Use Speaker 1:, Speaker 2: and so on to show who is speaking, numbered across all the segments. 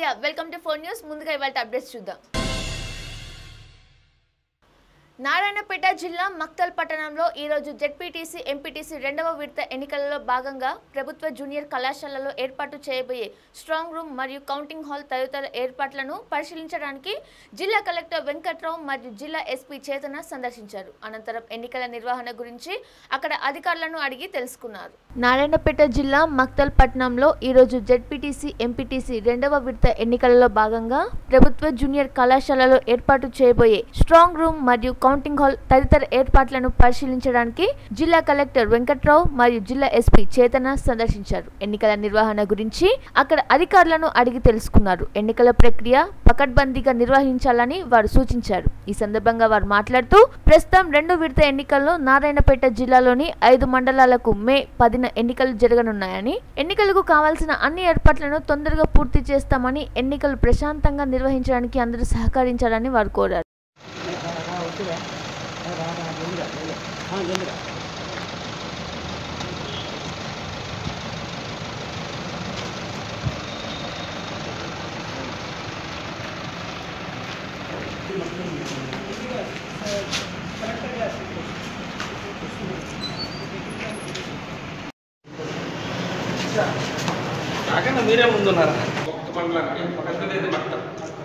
Speaker 1: India welcome to four news ముందుగా ఇవాళ updates చూద్దాం నారాయణపేట జిల్లా మక్తల్ పట్టణంలో ఈరోజు జెడ్పీటీసీ ఎంపీటీసీ రెండవ విడత ఎన్నికలలో భాగంగా ప్రభుత్వ జూనియర్ కళాశాలలో ఏర్పాటు చేయబోయే స్ట్రాంగ్ రూమ్ మరియు కౌంటింగ్ హాల్ తదితర ఏర్పాట్లను పరిశీలించడానికి జిల్లా కలెక్టర్ వెంకట్రావు మరియు జిల్లా ఎస్పీ చేతన సందర్శించారు అనంతరం ఎన్నికల నిర్వహణ గురించి అక్కడ అధికారులను అడిగి తెలుసుకున్నారు నారాయణపేట జిల్లా మక్తల్ పట్టణంలో ఈరోజు జెడ్పీటీసీ ఎంపీటీసీ రెండవ విడత ఎన్నికలలో భాగంగా ప్రభుత్వ జూనియర్ కళాశాలలో ఏర్పాటు చేయబోయే స్ట్రాంగ్ రూమ్ మరియు కౌంటింగ్ హాల్ తదితర ఏర్పాట్లను పరిశీలించడానికి జిల్లా కలెక్టర్ వెంకట్రావు మరియు జిల్లా ఎస్పీ చేతన సందర్శించారు ఎన్నికల నిర్వహణ గురించి అక్కడ అధికారులను అడిగి తెలుసుకున్నారు ఎన్నికల ప్రక్రియ పకడ్బందీగా నిర్వహించాలని వారు సూచించారు ఈ సందర్భంగా వారు మాట్లాడుతూ ప్రస్తుతం రెండు విడత ఎన్నికల్లో నారాయణపేట జిల్లాలోని ఐదు మండలాలకు మే పదిన ఎన్నికలు జరగనున్నాయని ఎన్నికలకు కావాల్సిన అన్ని ఏర్పాట్లను తొందరగా పూర్తి చేస్తామని ఎన్నికలు ప్రశాంతంగా నిర్వహించడానికి అందరూ సహకరించాలని వారు కోరారు
Speaker 2: నాకన్నా మీరే ముందున్నారా ఒక్క మండలానికి పెద్దదైతే మక్తం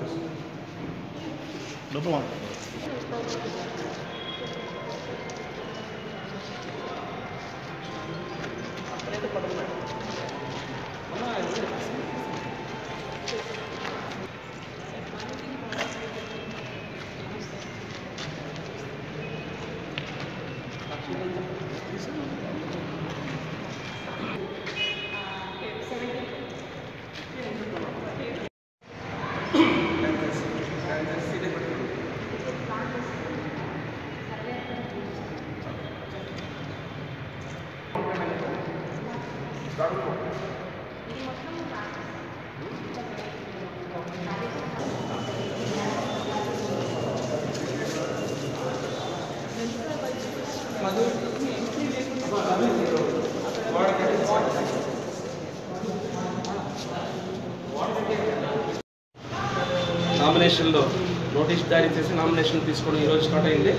Speaker 2: నామినేషన్లో నోటీస్ జారీ చేసి నామినేషన్ తీసుకోవడం ఈరోజు స్టార్ట్ అయింది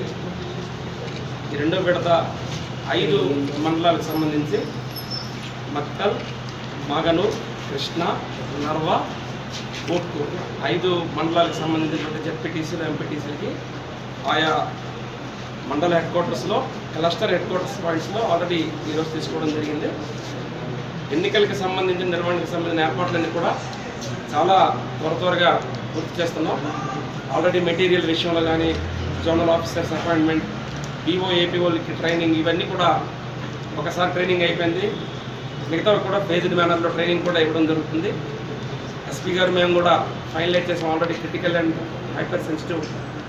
Speaker 2: ఈ రెండో విడత ఐదు మండలాలకు సంబంధించి మక్కల్ మాగనూర్ కృష్ణ నర్వ కోట్కు ఐదు మండలాలకు సంబంధించినటువంటి జెడ్పీటీసీలు ఎంపీటీసీలకి ఆయా మండల హెడ్ క్వార్టర్స్లో క్లస్టర్ హెడ్ క్వార్టర్స్ పాయింట్స్లో ఆల్రెడీ ఈరోజు తీసుకోవడం జరిగింది ఎన్నికలకు సంబంధించిన నిర్వహణకు సంబంధించిన ఏర్పాట్లన్నీ కూడా చాలా త్వర త్వరగా పూర్తి చేస్తున్నాం ఆల్రెడీ మెటీరియల్ విషయంలో కానీ జోనల్ ఆఫీసర్స్ అపాయింట్మెంట్ బీఓ ఏపీఓలకి ట్రైనింగ్ ఇవన్నీ కూడా ఒకసారి ట్రైనింగ్ అయిపోయింది మిగతా కూడా ఫేజ్డ్ మేనర్లో ట్రైనింగ్ కూడా ఇవ్వడం జరుగుతుంది ఎస్పీ గారు మేము కూడా ఫైనలైజ్ చేసాం already critical and hyper sensitive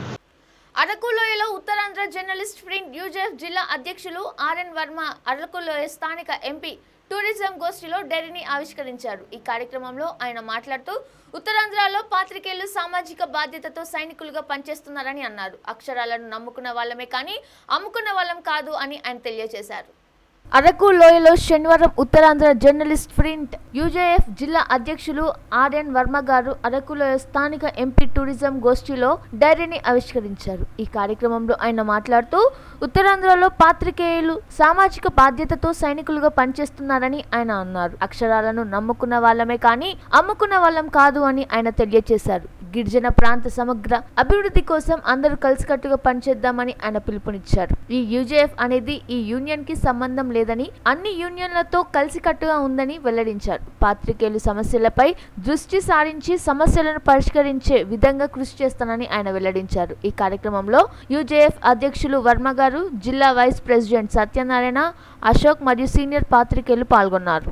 Speaker 1: అరకులోయలో ఉత్తరాంధ్ర జర్నలిస్ట్ ఫ్రంట్ యూజెఫ్ జిల్లా అధ్యక్షులు ఆర్ఎన్ వర్మ అరకులోయ స్థానిక ఎంపీ టూరిజం గోష్ఠిలో డైరీని ఆవిష్కరించారు ఈ కార్యక్రమంలో ఆయన మాట్లాడుతూ ఉత్తరాంధ్రలో పాత్రికేయులు సామాజిక బాధ్యతతో సైనికులుగా పనిచేస్తున్నారని అన్నారు అక్షరాలను నమ్ముకున్న వాళ్ళమే కానీ అమ్ముకున్న వాళ్ళం కాదు అని ఆయన తెలియజేశారు అరకు లోయలో శనివారం ఉత్తరాంధ్ర జర్నలిస్ట్ ఫ్రంట్ యూజేఎఫ్ జిల్లా అధ్యక్షులు ఆర్ఎన్ వర్మ గారు అరకులోయ స్థానిక ఎంపీ టూరిజం గోష్ఠిలో డైరీని ఆవిష్కరించారు ఈ కార్యక్రమంలో ఆయన మాట్లాడుతూ ఉత్తరాంధ్రలో పాత్రికేయులు సామాజిక బాధ్యతతో సైనికులుగా పనిచేస్తున్నారని ఆయన అన్నారు అక్షరాలను నమ్ముకున్న వాళ్ళమే కానీ అమ్ముకున్న వాళ్ళం కాదు అని ఆయన తెలియజేశారు గిరిజన ప్రాంత సమగ్ర అభివృద్ధి కోసం అందరూ కలిసికట్టుగా పనిచేద్దామని ఆయన పిలుపునిచ్చారు ఈ యూజేఎఫ్ అనేది ఈ యూనియన్ కి సంబంధం లేదని అన్ని యూనియన్లతో కలిసికట్టుగా ఉందని వెల్లడించారు పాత్రికేయులు సమస్యలపై దృష్టి సారించి సమస్యలను పరిష్కరించే విధంగా కృషి చేస్తానని ఆయన వెల్లడించారు ఈ కార్యక్రమంలో యూజేఎఫ్ అధ్యక్షులు వర్మ గారు జిల్లా వైస్ ప్రెసిడెంట్ సత్యనారాయణ అశోక్ మరియు సీనియర్ పాత్రికేయులు పాల్గొన్నారు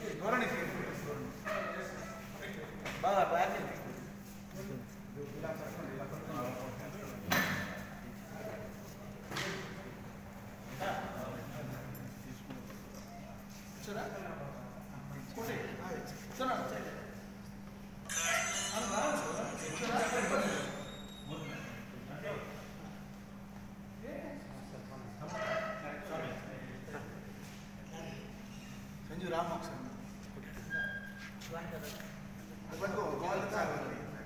Speaker 3: బాగా సంజు రామ్ ఒకసారి పట్టుకో గోల్డ్ కావాలి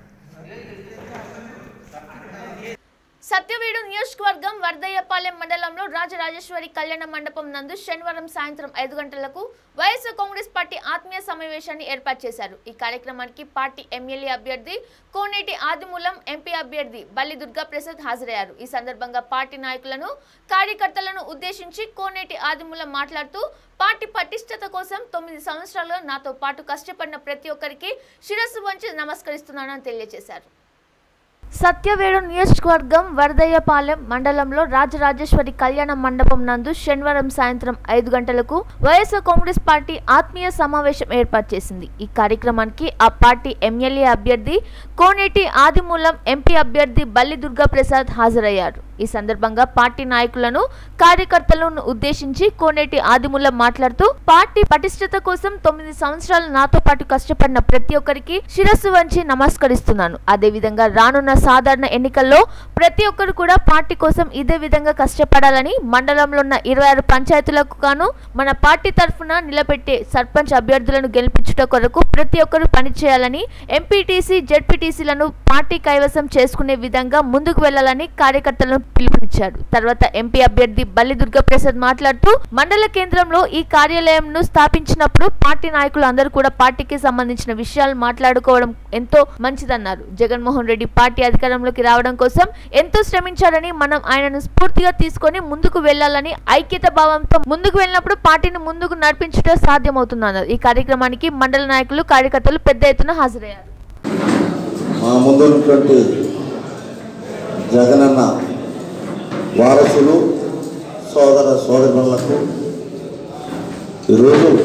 Speaker 1: సత్యవేడు నియోజకవర్గం వర్ధయ్యపాలెం మండలంలో రాజరాజేశ్వరి కళ్యాణ మండపం నందు శనివారం సాయంత్రం ఐదు గంటలకు వైఎస్ఆర్ కాంగ్రెస్ పార్టీ ఆత్మీయ సమావేశాన్ని ఏర్పాటు చేశారు ఈ కార్యక్రమానికి పార్టీ ఎమ్మెల్యే అభ్యర్థి కోనేటి ఆదిమూలం ఎంపీ అభ్యర్థి బల్లి దుర్గా ప్రసాద్ హాజరయ్యారు ఈ సందర్భంగా పార్టీ నాయకులను కార్యకర్తలను ఉద్దేశించి కోనేటి ఆదిమూలం మాట్లాడుతూ పార్టీ పటిష్టత కోసం తొమ్మిది సంవత్సరాలుగా నాతో పాటు కష్టపడిన ప్రతి ఒక్కరికి శిరస్సు వంచి నమస్కరిస్తున్నానని తెలియజేశారు సత్యవేడు నియోజకవర్గం వరదయ్యపాలెం మండలంలో రాజరాజేశ్వరి కళ్యాణ మండపం నందు శనివారం సాయంత్రం ఐదు గంటలకు వైఎస్ఆర్ కాంగ్రెస్ పార్టీ ఆత్మీయ సమావేశం ఏర్పాటు చేసింది ఈ కార్యక్రమానికి ఆ పార్టీ ఎమ్మెల్యే అభ్యర్థి కోనేటి ఆదిమూలం ఎంపీ అభ్యర్థి బల్లి దుర్గా ప్రసాద్ హాజరయ్యారు ఈ సందర్భంగా పార్టీ నాయకులను కార్యకర్తలను ఉద్దేశించి కోనేటి ఆదిమూలం మాట్లాడుతూ పార్టీ పటిష్టత కోసం తొమ్మిది సంవత్సరాలు నాతో పాటు కష్టపడిన ప్రతి ఒక్కరికి శిరస్సు వంచి నమస్కరిస్తున్నాను అదేవిధంగా రానున్న సాధారణ ఎన్నికల్లో ప్రతి ఒక్కరు కూడా పార్టీ కోసం ఇదే విధంగా కష్టపడాలని మండలంలో ఉన్న ఇరవై ఆరు పంచాయతీలకు గాను మన పార్టీ తరఫున నిలబెట్టే సర్పంచ్ అభ్యర్థులను గెలిపించుట కొరకు ప్రతి ఒక్కరు పనిచేయాలని ఎంపీటీసీ జెడ్పీటీసీలను పార్టీ కైవసం చేసుకునే విధంగా ముందుకు వెళ్లాలని కార్యకర్తలను పిలుపునిచ్చారు తర్వాత ఎంపీ అభ్యర్థి బల్లి దుర్గాప్రసాద్ మాట్లాడుతూ మండల కేంద్రంలో ఈ కార్యాలయంను స్థాపించినప్పుడు పార్టీ నాయకులు అందరూ కూడా పార్టీకి సంబంధించిన విషయాలు మాట్లాడుకోవడం ఎంతో మంచిదన్నారు జగన్మోహన్ రెడ్డి పార్టీ అధికారంలోకి రావడం కోసం ఎంతో శ్రమించారని మనం ఆయనను స్ఫూర్తిగా తీసుకొని ముందుకు వెళ్లాలని ఐక్యత భావంతో ముందుకు వెళ్ళినప్పుడు పార్టీని ముందుకు నడిపించడం సాధ్యమవుతుందన్నారు ఈ కార్యక్రమానికి మండల నాయకులు కార్యకర్తలు పెద్ద ఎత్తున హాజరయ్యారు
Speaker 4: మా ముందున్నటువంటి జగనన్న వారసులు సోదర సోదరులకు ఈరోజు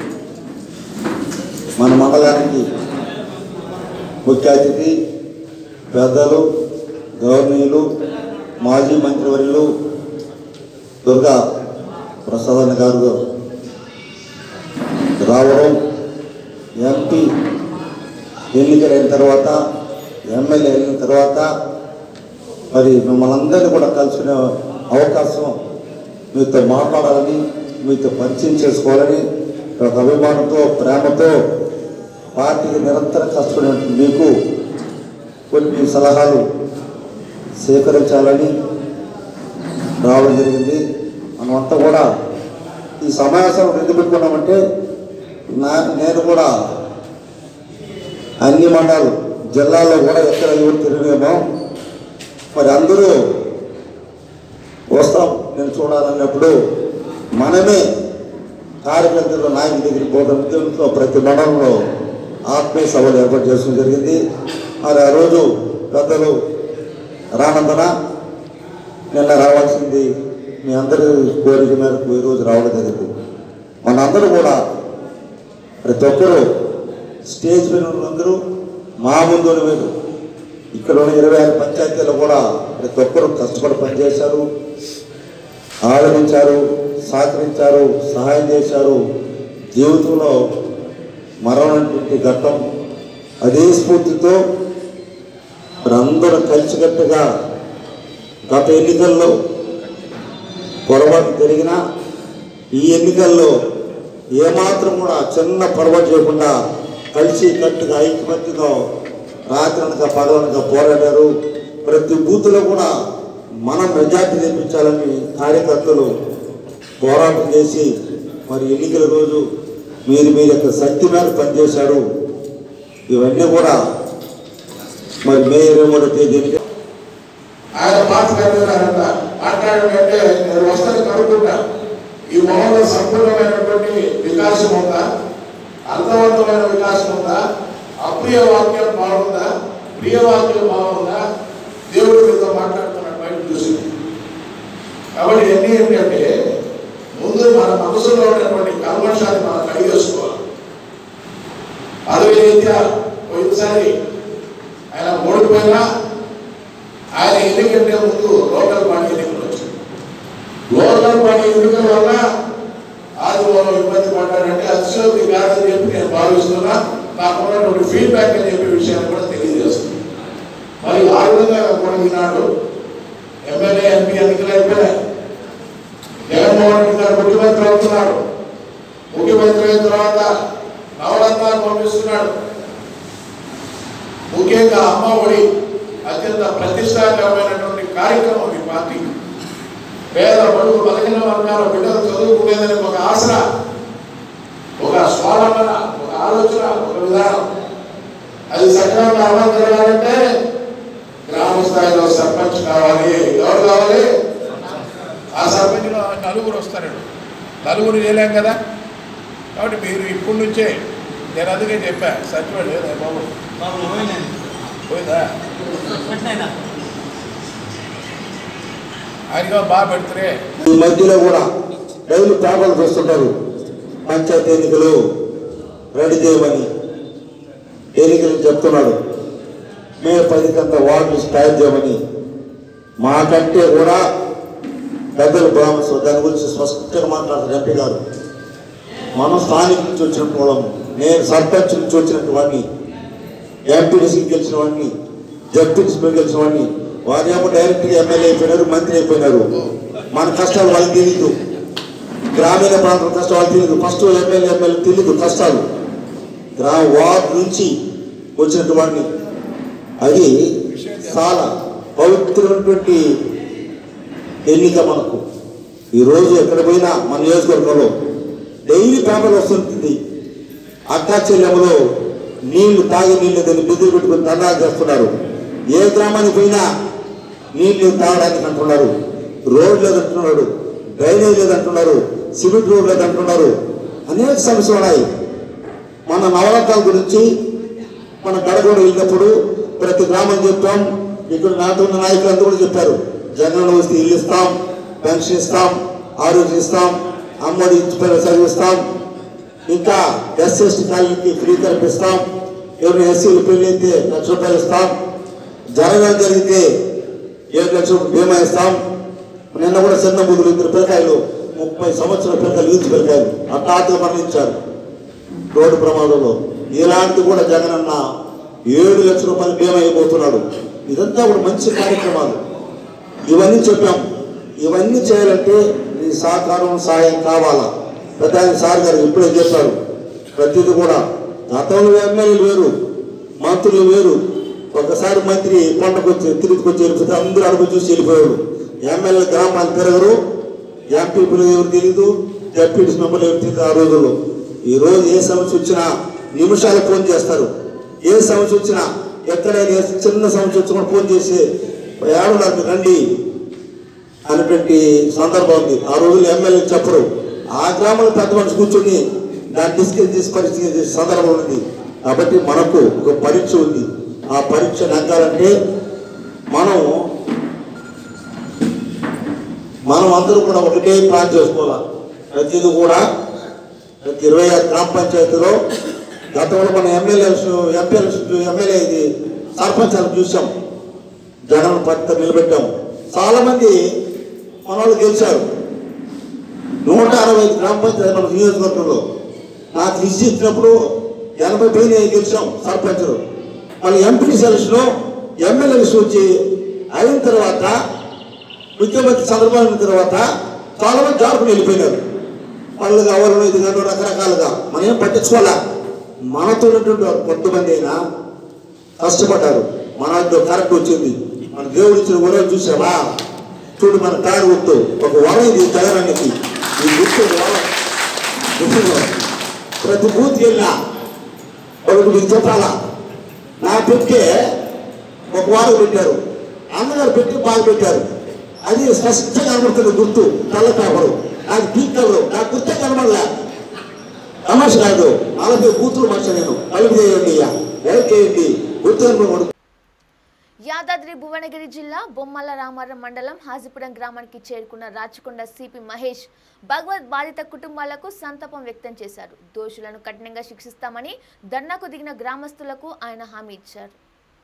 Speaker 4: మన మండలానికి ముఖ్య అతిథి పెద్దలు గవర్నీయులు మాజీ మంత్రివర్యులు దుర్గా ప్రసాదన్న గారు రావడం ఎంపీ ఎన్నికలైన తర్వాత ఎమ్మెల్యే అయిన తర్వాత మరి మిమ్మల్ని అందరినీ కూడా కలుసుకునే అవకాశం మీతో మాట్లాడాలని మీతో పరిచయం చేసుకోవాలని ఒక అభిమానంతో ప్రేమతో పార్టీకి నిరంతరం కష్టపడిన మీకు కొన్ని సలహాలు సేకరించాలని రావడం జరిగింది మనమంతా కూడా ఈ సమావేశం ఎందుకు పెట్టుకున్నామంటే నా నేను కూడా అన్ని మండలాలు జిల్లాల్లో కూడా ఎక్కడ ఎవరు తిరిగేమో మరి అందరూ వస్తాం నేను చూడాలన్నప్పుడు మనమే కార్యకర్తలు నాయకుల దగ్గరికి పోవడం ఉద్యమంతో ప్రతి మండలంలో ఆత్మీయ సభలు ఏర్పాటు చేసుకోవడం జరిగింది మరి ఆ రోజు పెద్దలు రానందన నిన్న రావాల్సింది మీ అందరి కోరిక మేరకు ఈరోజు రావడం జరిగింది మనందరూ కూడా ప్రతి ఒక్కరూ స్టేజ్ మీద ఉన్నందరూ మా ముందు మీరు ఇక్కడ ఉన్న ఇరవై ఆరు పంచాయతీలు కూడా ప్రతి ఒక్కరూ కష్టపడి పనిచేశారు ఆదరించారు సహకరించారు సహాయం చేశారు జీవితంలో మరణటువంటి ఘట్టం అదే స్ఫూర్తితో మరి అందరూ కలిసికట్టుగా గత ఎన్నికల్లో పొరపాటు జరిగినా ఈ ఎన్నికల్లో ఏమాత్రం కూడా చిన్న పొరపాటు చేయకుండా కలిసి కట్టుగా ఐక్యమత్యంగా రాత్రనక పగలనక పోరాడారు ప్రతి బూత్లో కూడా మనం మెజార్టీ తెప్పించాలని కార్యకర్తలు పోరాటం చేసి మరి ఎన్నికల రోజు మీరు మీ యొక్క శక్తి మీద పనిచేశారు ఇవన్నీ కూడా మరి మే ఇరవై మూడో తేదీని
Speaker 5: ఆయన మాట్లాడారంట మాట్లాడాడంటే నేను వస్తాను కనుక్కుంటా ఈ మొహంలో సంపూర్ణమైనటువంటి వికాసం ఉందా అర్థవంతమైన వికాసం ఉందా అప్రియ వాక్యం బాగుందా ప్రియ వాక్యం బాగుందా దేవుడు మీతో మాట్లాడుతున్నాడు బయట చూసి కాబట్టి ఎన్ని ఏంటంటే ముందు మన మనసులో ఉన్నటువంటి కల్మషాన్ని మనం కడిగేసుకోవాలి అదే రీత్యా పోయినసారి ఆయన ఓడిపోయినా ఆయన ఎన్నికంటే ముందు లోకల్ బాడీ ఎన్నికలు వచ్చాయి లోకల్ బాడీ ఎన్నికల వల్ల అది ఇబ్బంది పడ్డాడంటే అతిశయోక్తి కాదని చెప్పి నేను భావిస్తున్నా నాకు ఉన్నటువంటి ఫీడ్బ్యాక్ అని చెప్పే విషయాన్ని కూడా తెలియజేస్తున్నాను మరి ఆ విధంగా కూడా ఈనాడు ఎమ్మెల్యే ఎంపీ ఎన్నికలు అయిపోయాయి జగన్మోహన్ రెడ్డి గారు ముఖ్యమంత్రి అవుతున్నాడు ముఖ్యమంత్రి అయిన తర్వాత నవరత్నాలు పంపిస్తున్నాడు ముఖ్యంగా అమ్మ ఒడి అత్యంత ప్రతిష్టాకరమైనటువంటి కార్యక్రమం ఈ పార్టీ పేద బడుగు బలహీన వర్గాల బిడ్డలు చదువుకునేదని ఒక ఆసరా ఒక స్వాలంబన ఒక ఆలోచన ఒక విధానం అది సక్రమంగా అమలు జరగాలంటే గ్రామ స్థాయిలో సర్పంచ్ కావాలి ఎవరు కావాలి ఆ సర్పంచ్లో నలుగురు వస్తారండి నలుగురు చేయలేం కదా కాబట్టి మీరు ఇప్పటి నుంచే నేను అందుకే చెప్పా సచివాడు లేదా బాబు
Speaker 3: బాబు పోయినాను
Speaker 5: పోయిందా
Speaker 3: పెట్టినాయినా
Speaker 5: ఆయనగా బాగా పెడుతురే
Speaker 4: ఈ మధ్యలో కూడా డైలీ పేపర్లు చూస్తుంటారు పంచాయతీ ఎన్నికలు రెడీ చేయమని ఎన్నికలు చెప్తున్నాడు మే పదికంత వార్డులు తయారు చేయమని మాకంటే కూడా పెద్దలు బ్రాహ్మణ్స్ దాని గురించి స్పష్టంగా మాట్లాడతారు ఎంపీ గారు మనం స్థానిక నుంచి వచ్చిన వాళ్ళం నేను సర్పంచ్ నుంచి వచ్చినట్టు వాడిని ఎంపీడీసీకి గెలిచిన వాడిని జడ్పీటీసీ గెలిచిన వాడిని వారు ఏమో డైరెక్ట్గా ఎమ్మెల్యే అయిపోయినారు మంత్రి అయిపోయినారు మన కష్టాలు వాళ్ళకి తెలియదు గ్రామీణ ప్రాంతం కష్టాలు వాళ్ళకి తెలియదు ఫస్ట్ ఎమ్మెల్యే ఎమ్మెల్యే తెలియదు కష్టాలు గ్రామ వార్డు నుంచి వచ్చినట్టు వాడిని అది చాలా పవిత్రమైనటువంటి ఎన్నిక మనకు ఈరోజు ఎక్కడ పోయినా మన నియోజకవర్గంలో డైలీ పేపర్ వస్తుంటుంది అక్కా చెల్లెములో నీళ్లు తాగి నీళ్ళు దాన్ని బిద్దులు పెట్టుకుని ధర్నాలు చేస్తున్నారు ఏ గ్రామానికి పోయినా నీళ్లు తాగడానికి అంటున్నారు రోడ్ లేదంటున్నాడు డ్రైనేజ్ లేదంటున్నారు సిమెంట్ రోడ్ లేదంటున్నారు అనేక సమస్యలు ఉన్నాయి మన నవరత్నాల గురించి మన గడగడ వెళ్ళినప్పుడు ప్రతి గ్రామం చెప్పాం ఇక్కడ నాతో ఉన్న నాయకులంతా కూడా చెప్పారు జగన్ వస్తే ఇల్లు ఇస్తాం పెన్షన్ ఇస్తాం ఆరోగ్యం ఇస్తాం అమ్మడి ఇచ్చి చదివిస్తాం ఇంకా ఎస్సీ ఎస్టీ కాలనీకి ఫ్రీ కల్పిస్తాం ఎవరైనా ఎస్సీలు పెళ్లి అయితే లక్ష రూపాయలు ఇస్తాం జరగడం జరిగితే ఏడు లక్షల రూపాయలు బీమా ఇస్తాం నిన్న కూడా చిన్న బుద్ధులు ఇద్దరు పిల్లకాయలు ముప్పై సంవత్సరాల పిల్లకాయలు యూత్ పిల్లకాయలు హఠాత్తుగా మరణించారు రోడ్డు ప్రమాదంలో ఇలాంటిది కూడా జగన్ అన్న ఏడు లక్షల రూపాయలు బీమా అయిపోతున్నాడు ఇదంతా కూడా మంచి కార్యక్రమాలు ఇవన్నీ చెప్పాం ఇవన్నీ చేయాలంటే నీ సహకారం సాయం కావాలా ప్రధాని సార్ గారు ఇప్పుడే చెప్పారు ప్రతిదీ కూడా గతంలో ఎమ్మెల్యేలు వేరు మంత్రులు వేరు ఒకసారి మంత్రి కొండకు వచ్చి తిరిగికి వచ్చి వెళ్ళిపోతే అందరూ అడుగు చూసి వెళ్ళిపోయాడు ఎమ్మెల్యే గ్రామాలు తిరగరు ఎంపీలు ఎవరు తెలియదు డెప్యూటీ మెంబర్లు ఎవరు తెలియదు ఆ రోజుల్లో ఈ రోజు ఏ సమస్య వచ్చినా నిమిషాలు ఫోన్ చేస్తారు ఏ సమస్య వచ్చినా ఎక్కడైనా ఏ చిన్న సమస్య వచ్చినా ఫోన్ చేసి ఏడున్నారు రండి అనేటువంటి సందర్భం ఉంది ఆ రోజుల్లో ఎమ్మెల్యే చెప్పరు ఆ గ్రామంలో పెద్ద మనిషి కూర్చొని దాన్ని డిస్కస్ చేసి పరిస్థితి చేసే సందర్భం ఉంది కాబట్టి మనకు ఒక పరీక్ష ఉంది ఆ పరీక్ష నెగ్గాలంటే మనం మనం అందరూ కూడా ఒకటే ప్లాన్ చేసుకోవాలి ప్రతిదీ కూడా ప్రతి ఇరవై ఆరు గ్రామ పంచాయతీలో గతంలో మన ఎమ్మెల్యే ఎంపీ ఎమ్మెల్యే ఇది సర్పంచ్ అని చూసాం జగన్ పత్త నిలబెట్టాం చాలా మంది మన వాళ్ళు గెలిచారు నూట అరవై ఐదు గ్రామ పంచాయతీ మన నియోజకవర్గంలో నాకు లిస్ట్ ఇచ్చినప్పుడు ఎనభై పైన గెలిచాం సర్పంచులు మళ్ళీ ఎంపీ సెలక్షన్ ఎమ్మెల్యే లిస్ట్ వచ్చి అయిన తర్వాత ముఖ్యమంత్రి చంద్రబాబు అయిన తర్వాత చాలా మంది జాబులు వెళ్ళిపోయినారు వాళ్ళు కావాలను ఇది కాదు రకరకాలుగా మనం ఏం పట్టించుకోవాలా మనతో ఉన్నటువంటి వారు కొంతమంది అయినా కష్టపడ్డారు మన కరెక్ట్ వచ్చింది మన దేవుడు ఇచ్చిన వరం చూసావా చూడు మన కారు గుర్తు ఒక వరం ఇది జగనానికి ఈ గుర్తు వరం గుర్తులో ప్రతి బూత్ వెళ్ళినా ఒకటి మీకు చెప్పాలా నా పెట్టే ఒక వారం పెట్టారు అన్నగారు పెట్టి బాగా పెట్టారు అది స్పష్టంగా కనబడుతుంది గుర్తు తెల్ల పేపరు నాకు పీక్ కలరు నాకు గుర్తే కనబడలే తమాష కాదు నలభై బూతులు మనిషి నేను కలుపు చేయండి అయ్యా లైక్ చేయండి గుర్తు కనబడి
Speaker 1: యాదాద్రి భువనగిరి జిల్లా బొమ్మల రామారం మండలం హాజీపురం గ్రామానికి చేరుకున్న రాచకొండ సిపి మహేష్ భగవద్ బాధిత కుటుంబాలకు సంతాపం వ్యక్తం చేశారు దోషులను కఠినంగా శిక్షిస్తామని ధర్నాకు దిగిన గ్రామస్తులకు ఆయన హామీ ఇచ్చారు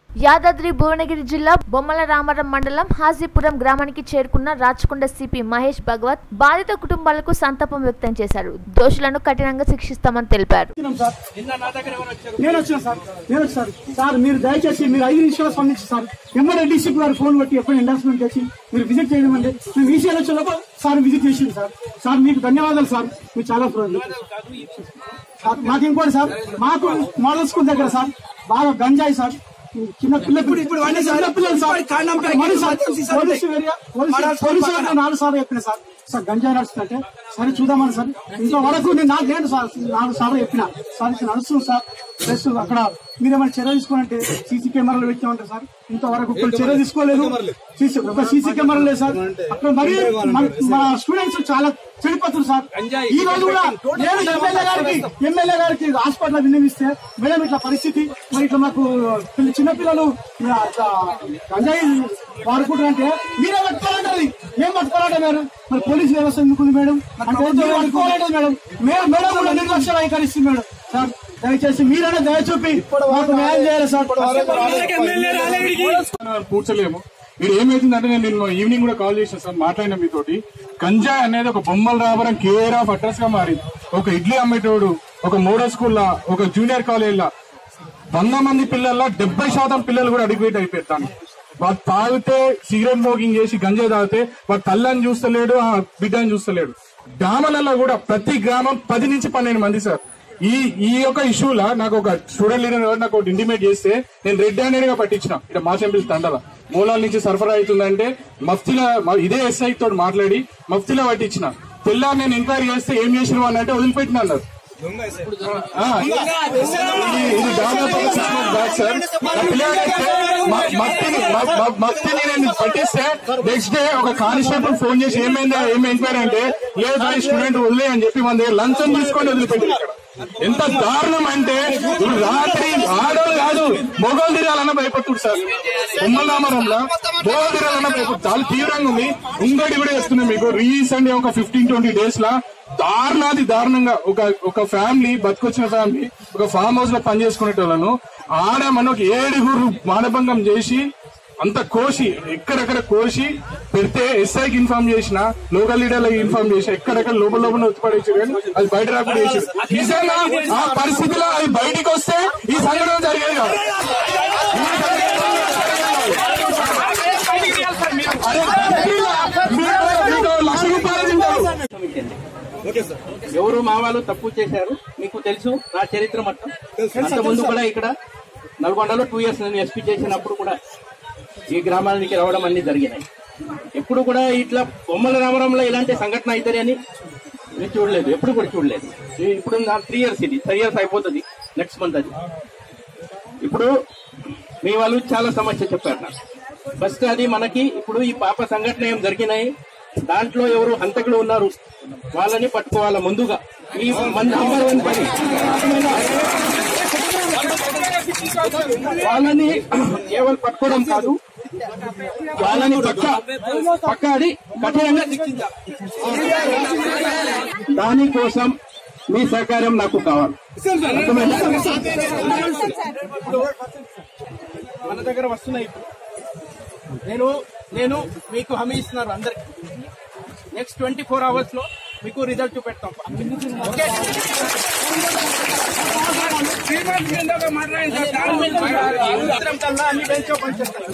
Speaker 1: యాదాద్రి భువనగిరి జిల్లా బొమ్మల రామరం మండలం హాజీపురం గ్రామానికి చేరుకున్న రాచకొండ సిపి మహేష్ భగవత్ బాధిత కుటుంబాలకు సంతాపం వ్యక్తం చేశారు దోషులను కఠినంగా శిక్షిస్తామని తెలిపారు
Speaker 6: వచ్చినాం సార్ నేను వచ్చిన సార్ నేను వచ్చి సార్ సార్ మీరు దయచేసి మీరు ఐదు నిమిషాలు స్పందించి సార్ ఎంఆర్ఐ డీసీపీ గారు ఫోన్ కొట్టి ఎప్పుడు ఎండార్స్మెంట్ చేసి మీరు విజిట్ చేయడం అంటే మేము ఈసీఎల్ వచ్చేలోపు సార్ విజిట్ చేసింది సార్ సార్ మీకు ధన్యవాదాలు సార్ మీరు చాలా ప్రోగ్రాం సార్ మాకు ఇంకోటి సార్ మాకు మోడల్ స్కూల్ దగ్గర సార్ బాగా గంజాయి సార్ చిన్న పిల్లలు ఇప్పుడు చిన్న పిల్లలు సార్ మరి sir, police area police police area నాలుగు సార్లు చెప్పిన సార్ సార్ గంజాయి నడుస్తుంటే సరే చూద్దామని సార్ ఇంకో వరకు నేను నాకు లేదు సార్ నాలుగు సార్లు చెప్పిన సార్ ఇక్కడ నడుస్తుంది సార్ ప్లస్ అక్కడ మీరేమైనా చర్య తీసుకోవాలంటే సీసీ కెమెరాలు పెట్టామంటారు సార్ ఇంతవరకు ఇప్పుడు చర్య తీసుకోలేదు సీసీ ఒక సీసీ కెమెరా లేదు సార్ అక్కడ మరి మన- మన స్టూడెంట్స్ చాలా చెడిపోతున్నారు సార్ ఈ రోజు కూడా నేను ఎమ్మెల్యే గారికి ఎమ్మెల్యే గారికి హాస్పిటల్ విన్నవిస్తే మేడం ఇట్లా పరిస్థితి మరి ఇట్లా మాకు పిల్ల- చిన్నపిల్లలు ఆ, ఇట్లా గంజాయి వాడుకుంటారంటే మీరే పట్టుకోవాలంటది ఏం పట్టుకోవాలంటే మేడం మరి పోలీస్ వ్యవస్థ ఎందుకుంది మేడం అంటే మీరు పట్టుకోవాలంటే మేడం మేడం మేడం కూడా నిర్లక్ష్యం వైఖరిస్తుంది మేడం సార్ దయచేసి మీరైనా దయ చూపి మాకు న్యాయం చేయాలి సార్
Speaker 7: మనం కూర్చోలేము మీరు ఏమైతుందంటే నేను నిన్న ఈవినింగ్ కూడా కాల్ చేసిన సార్ మాట్లాడిన మీతోటి గంజాయి అనేది ఒక బొమ్మల రావడం కేర్ ఆఫ్ అడ్రస్ గా మారింది ఒక ఇడ్లీ అమ్మేటోడు ఒక మోడల్ స్కూల్లో ఒక జూనియర్ కాలేజ్లో వంద మంది పిల్లల్లో డెబ్బై శాతం పిల్లలు కూడా అడిక్వేట్ అయిపోయారు దానికి వాడు తాగితే సిగరెట్ స్మోకింగ్ చేసి గంజాయి తాగితే వాడు తల్లని చూస్తలేడు ఆ బిడ్డని చూస్తలేడు గ్రామాలలో కూడా ప్రతి గ్రామం పది నుంచి పన్నెండు మంది సార్ ఈ ఈ యొక్క ఇష్యూలా నాకు ఒక స్టూడెంట్ లీడర్ ఎవరు నాకు ఒకటి ఇంటిమేట్ చేస్తే నేను రెడ్ హ్యాండెడ్ గా పట్టించిన ఇక్కడ మాచంపిల్ తండల మూలాల నుంచి సరఫరా అవుతుందంటే మఫ్తీలో మ- ఇదే ఎస్ఐ తోటి మాట్లాడి మఫ్తీలో పట్టించిన తెల్లారి నేను ఎంక్వైరీ చేస్తే ఏం చేసిన అని అంటే వదిలిపెట్టిన అన్నారు ఆ, ఇది ఇది దాదాపు ఒక six months back, sir. నా పిల్లాడైతే మ- మత్తిని మ- మ- మత్తిని నేను పట్టిస్తే నెక్స్ట్ డే ఒక కానిస్టేబుల్ ఫోన్ చేసి ఏమైందా ఏమి ఎంక్వైరీ అంటే లేదు ఈ స్టూడెంట్ వదిలే అని చెప్పి మన దగ్గర లంచం తీసుకొని వదిలిపెట్టింది ఇక్కడ ఎంత దారుణం అంటే ఇప్పుడు రాత్రి ఆడోళ్ళు కాదు మొగోలు తిరాలన్న భయపడుతుంది సార్ ఉమ్మలామరంలో మొగోలు తిరాలన్న భయపడుతుంది చాలా తీవ్రంగా ఉంది ఇంకోటి కూడా చేస్తున్నాం మీకు రీసెంట్ ఒక ఫిఫ్టీన్ ట్వంటీ డేస్ లా దారుణాది దారుణంగా ఒక ఒక ఫ్యామిలీ బతుకొచ్చిన ఫ్యామిలీ ఒక ఫామ్ హౌస్ లో పనిచేసుకునేటోళ్ళను ఆడ మన ఒక ఏడుగురు మానభంగం చేసి అంత కోసి ఎక్కడెక్కడ కోసి పెడితే ఎస్ఐకి ఇన్ఫార్మ్ చేసిన లోకల్ లీడర్లకు ఇన్ఫార్మ్ చేసి ఎక్కడెక్కడ లోపల లోపల ఉత్పడేసారు కానీ అది బయట రాకుండా చేసారు నిజంగా ఆ పరిస్థితిలో అది బయటికి వస్తే ఈ సంఘటన జరిగేది కాదు అరే, మీరు- మీరు లక్ష రూపాయలు తింటారు
Speaker 3: ఎవరు మా వాళ్ళు తప్పు చేశారు మీకు తెలుసు నా చరిత్ర మొత్తం అంత ముందు కూడా ఇక్కడ నల్గొండలో టూ ఇయర్స్ నేను ఎస్పీ చేసినప్పుడు కూడా ఈ గ్రామానికి రావడం అన్ని జరిగినాయి ఎప్పుడు కూడా ఇట్లా బొమ్మల రామరంలో ఇలాంటి సంఘటన అవుతుంది అని నేను చూడలేదు ఎప్పుడు కూడా చూడలేదు ఈ- ఇప్పుడు నా త్రీ ఇయర్స్ ఇది త్రీ ఇయర్స్ అయిపోతుంది నెక్స్ట్ మంత్ అది ఇప్పుడు మీ వాళ్ళు చాలా సమస్య చెప్పారు నాకు ఫస్ట్ అది మనకి ఇప్పుడు ఈ పాప సంఘటన ఏం జరిగినాయి దాంట్లో ఎవరు హంతకులు ఉన్నారు వాళ్ళని పట్టుకోవాలా ముందుగా ఈ మన నంబర్ వన్ పని వాళ్ళని కేవలం పట్టుకోవడం కాదు వాళ్ళని పక్క పక్కాడి కఠినంగా శిక్షించాలి దానికోసం మీ సహకారం నాకు కావాలి అర్థమైందా? మన దగ్గర వస్తున్నాయి ఇప్పుడు నేను నేను మీకు హామీ ఇస్తున్నారు అందరికి నెక్స్ట్ ట్వంటీ ఫోర్ అవర్స్ లో మీకు రిజల్ట్ చూపెడతాం ఓకే సాయంత్రం కల్లా అన్ని బెంచ్ ఓపెన్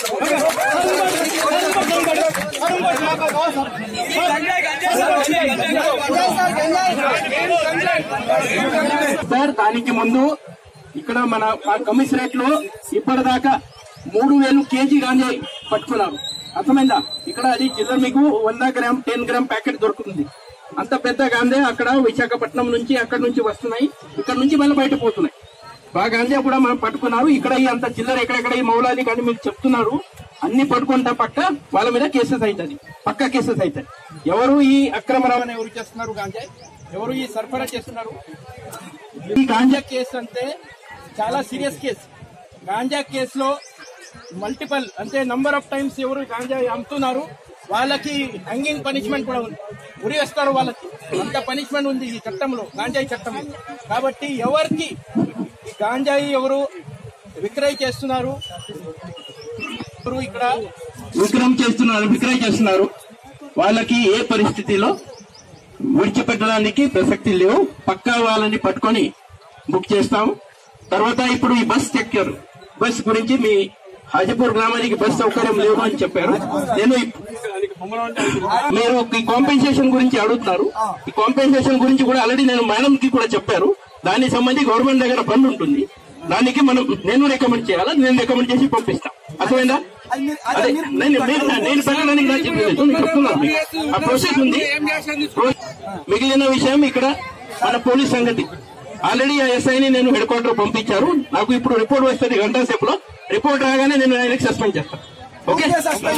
Speaker 3: సార్ దానికి ముందు ఇక్కడ మన కమిషనరేట్ లో ఇప్పటిదాకా మూడు వేలు కేజీ గాంజాయి పట్టుకున్నారు అర్థమైందా ఇక్కడ అది చిల్లర మీకు వంద గ్రామ్ టెన్ గ్రామ్ ప్యాకెట్ దొరుకుతుంది అంత పెద్ద గాంజాయి అక్కడ విశాఖపట్నం నుంచి అక్కడ నుంచి వస్తున్నాయి ఇక్కడ నుంచి మళ్ళీ బయట పోతున్నాయి బాగా గాంజా కూడా మనం పట్టుకున్నారు ఇక్కడ ఈ అంత చిల్లర ఎక్కడెక్కడ ఈ మౌలాది కానీ మీరు చెప్తున్నారు అన్ని పట్టుకుంటా పక్క వాళ్ళ మీద కేసెస్ అవుతుంది పక్క కేసెస్ అవుతాయి ఎవరు ఈ అక్రమ రవాణా ఎవరు చేస్తున్నారు గాంజాయి ఎవరు ఈ సరఫరా చేస్తున్నారు ఈ గాంజా కేసు అంటే చాలా సీరియస్ కేసు గాంజా కేసులో మల్టిపల్ అంటే నంబర్ ఆఫ్ టైమ్స్ ఎవరు గాంజా అమ్ముతున్నారు వాళ్ళకి హ్యాంగింగ్ పనిష్మెంట్ కూడా ఉంది ఉరి వేస్తారు వాళ్ళకి అంత పనిష్మెంట్ ఉంది ఈ చట్టంలో గాంజాయి చట్టంలో కాబట్టి ఎవరికి ఈ గాంజాయి ఎవరు విక్రయ చేస్తున్నారు ఎవరు ఇక్కడ విక్రయం చేస్తున్నారు విక్రయ చేస్తున్నారు వాళ్ళకి ఏ పరిస్థితిలో విడిచిపెట్టడానికి ప్రసక్తి లేవు పక్కా వాళ్ళని పట్టుకొని బుక్ చేస్తాం తర్వాత ఇప్పుడు ఈ బస్ ఎక్కారు బస్ గురించి మీ హాజీపూర్ గ్రామానికి బస్ సౌకర్యం లేవు అని చెప్పారు నేను ఇప్- మీరు ఈ కాంపెన్సేషన్ గురించి అడుగుతున్నారు ఈ కాంపెన్సేషన్ గురించి కూడా ఆల్రెడీ నేను మేడం కి కూడా చెప్పారు దానికి సంబంధించి గవర్నమెంట్ దగ్గర ఫండ్ ఉంటుంది దానికి మనం నేను రికమెండ్ చేయాలా నేను రికమెండ్ చేసి పంపిస్తాం అర్థమైందా అదే నేను నేను- నేను పెట్టడానికి నాకు చెప్పలేదు నేను చెప్తున్నాను మీకు. ఆ ప్రాసెస్ ఉంది ప్రో- మిగిలిన విషయం ఇక్కడ మన పోలీస్ సంగతి ఆల్రెడీ ఆ ఎస్ఐని నేను హెడ్ క్వార్టర్ పంపించారు నాకు ఇప్పుడు రిపోర్ట్ వస్తుంది గంట సేపులో రిపోర్ట్ రాగానే నేను ఆయనకి సస్పెండ్ చేస్తాను ఓకే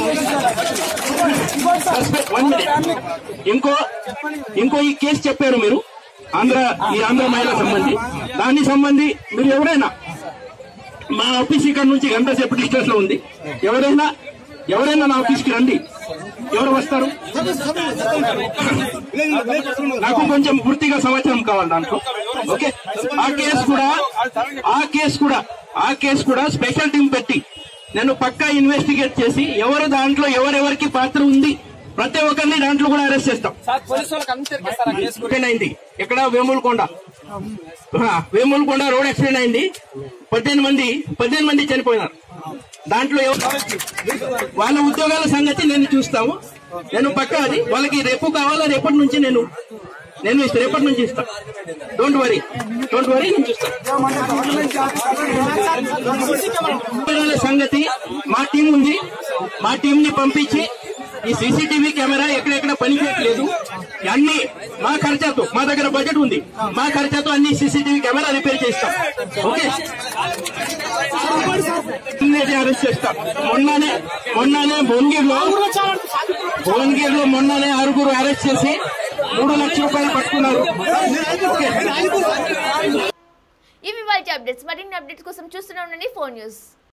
Speaker 3: సస్పెండ్ వన్ మినిట్ ఇంకో ఇంకో ఈ కేసు చెప్పారు మీరు ఆంధ్ర ఈ ఆంధ్ర మహిళ సంబంధి దాని సంబంధి మీరు ఎవరైనా మా ఆఫీస్ ఇక్కడ నుంచి గంట సేపు డిస్టెన్స్ లో ఉంది ఎవరైనా ఎవరైనా నా ఆఫీస్ కి రండి ఎవరు వస్తారు నాకు కొంచెం పూర్తిగా సమాచారం కావాలి దాంట్లో ఓకే ఆ కేసు కూడా ఆ కేసు కూడా ఆ కేసు కూడా స్పెషల్ టీం పెట్టి నేను పక్కా ఇన్వెస్టిగేట్ చేసి ఎవరు దాంట్లో ఎవరెవరికి పాత్ర ఉంది ప్రతి ఒక్కరిని దాంట్లో కూడా అరెస్ట్ చేస్తాం యాక్సిడెంట్ అయింది ఎక్కడ వేములకొండ ఆ, వేములకొండ రోడ్ యాక్సిడెంట్ అయింది పద్దెనిమిది మంది పద్దెనిమిది మంది చనిపోయినారు దాంట్లో ఎవ- వాళ్ళ ఉద్యోగాల సంగతి నేను చూస్తాము నేను పక్క అది వాళ్ళకి రేపు కావాలా రేపటి నుంచి నేను నేను ఇస్తా రేపటి నుంచి ఇస్తా డోంట్ వరీ డోంట్ వరీ నేను చూస్తాను ఉద్యోగాల సంగతి మా టీం ఉంది మా టీం ని పంపించి ఈ సీసీటీవీ కెమెరా ఎక్కడెక్కడ పనిచేయట్లేదు అన్ని మా ఖర్చాతో మా దగ్గర బడ్జెట్ ఉంది మా ఖర్చాతో అన్ని సీసీటీవీ కెమెరా రిపేర్ చేస్తాం ఓకే నిన్నే అరెస్ట్ చేస్తాం మొన్ననే మొన్ననే భువనగిరిలో భువనగిరిలో మొన్ననే ఆరుగురు అరెస్ట్ చేసి మూడు లక్షల రూపాయలు పట్టుకున్నారు ఓకే
Speaker 1: ఇవి వాటి అప్డేట్స్ మరిన్ని అప్డేట్స్ కోసం చూస్తూనే ఉండండి ఫోన్ న్యూస్